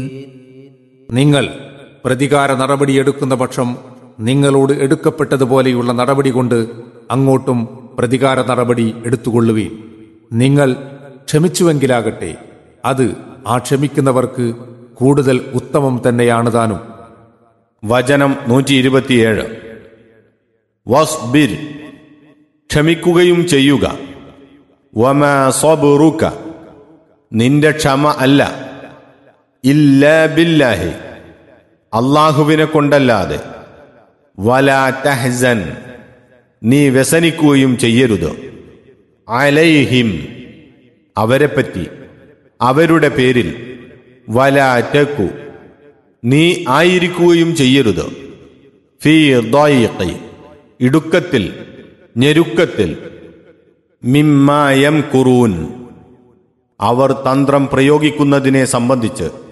നിങ്ങൾ പ്രതികാര നടപടിയെടുക്കുന്ന പക്ഷം നിങ്ങളോട് എടുക്കപ്പെട്ടതുപോലെയുള്ള നടപടി കൊണ്ട് അങ്ങോട്ടും പ്രതികാര നടപടി എടുത്തുകൊള്ളുവീൻ നിങ്ങൾ ക്ഷമിച്ചുവെങ്കിലാകട്ടെ അത് ആ ക്ഷമിക്കുന്നവർക്ക് കൂടുതൽ ഉത്തമം തന്നെയാണ് താനും വചനം നൂറ്റി ഇരുപത്തിയേഴ് വസ്ബിർ ക്ഷമിക്കുകയും ചെയ്യുക വമ സബുറുക നിന്റെ ക്ഷമ അല്ല ഇല്ല ബില്ലാഹി അള്ളാഹുവിനെ കൊണ്ടല്ലാതെ വല തഹ്സൻ നീ വ്യസനിക്കുകയും ചെയ്യരുത് അലൈഹിം അവരെപ്പറ്റി അവരുടെ പേരിൽ വല ടക്കു നീ ആയിരിക്കുകയും ചെയ്യരുത് ഫീ ദായിഖി ഇടുക്കത്തിൽ ഞെരുക്കത്തിൽ മിമ്മായം കുറൂൻ അവർ തന്ത്രം പ്രയോഗിക്കുന്നതിനെ സംബന്ധിച്ച്